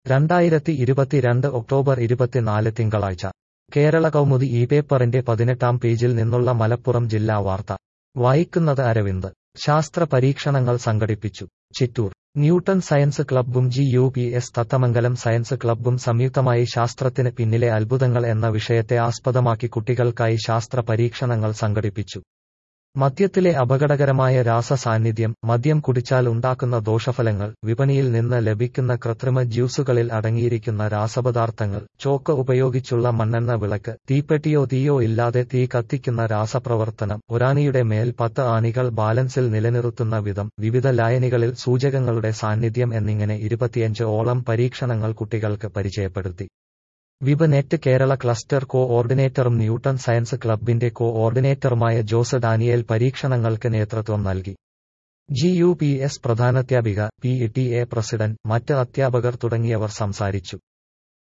രണ്ടായിരത്തി ഇരുപത്തിരണ്ട് ഒക്ടോബർ ഇരുപത്തിനാല് തിങ്കളാഴ്ച കേരള കൗമുദി ഈ പേപ്പറിന്റെ പതിനെട്ടാം പേജിൽ നിന്നുള്ള മലപ്പുറം ജില്ലാ വാർത്ത വായിക്കുന്നത് അരവിന്ദ് ശാസ്ത്ര പരീക്ഷണങ്ങൾ സംഘടിപ്പിച്ചു ചിറ്റൂർ ന്യൂട്ടൺ സയൻസ് ക്ലബ്ബും G U P S Thathamangalam science ക്ലബ്ബും സംയുക്തമായി ശാസ്ത്രത്തിന് പിന്നിലെ അത്ഭുതങ്ങൾ എന്ന വിഷയത്തെ ആസ്പദമാക്കി കുട്ടികൾക്കായി ശാസ്ത്ര പരീക്ഷണങ്ങൾ സംഘടിപ്പിച്ചു മദ്യത്തിലെ അപകടകരമായ രാസ സാന്നിധ്യം മദ്യം കുടിച്ചാൽ ഉണ്ടാക്കുന്ന ദോഷഫലങ്ങൾ വിപണിയിൽ നിന്ന് ലഭിക്കുന്ന കൃത്രിമ ജ്യൂസുകളിൽ അടങ്ങിയിരിക്കുന്ന രാസപദാർത്ഥങ്ങൾ ചോക്ക് ഉപയോഗിച്ചുള്ള മണ്ണെണ്ണ വിളക്ക് തീപ്പെട്ടിയോ തീയോ ഇല്ലാതെ തീ കത്തിക്കുന്ന രാസപ്രവർത്തനം ഒരാണിയുടെ മേൽ പത്ത് ആണികൾ ബാലൻസിൽ നിലനിർത്തുന്ന വിധം വിവിധ ലായനികളിൽ സൂചകങ്ങളുടെ സാന്നിധ്യം എന്നിങ്ങനെ ഇരുപത്തിയഞ്ച് ഓളം പരീക്ഷണങ്ങൾ കുട്ടികൾക്ക് പരിചയപ്പെടുത്തി വിബ് നെറ്റ് കേരള ക്ലസ്റ്റർ കോ ഓർഡിനേറ്ററും ന്യൂട്ടൺ സയൻസ് ക്ലബിന്റെ കോ ഓർഡിനേറ്ററുമായ ജോസ് ഡാനിയേൽ പരീക്ഷണങ്ങൾക്ക് നേതൃത്വം നൽകി ജി യു പി എസ് പ്രധാനാധ്യാപിക പി ടി എ പ്രസിഡന്റ് മറ്റ് അധ്യാപകർ തുടങ്ങിയവർ സംസാരിച്ചു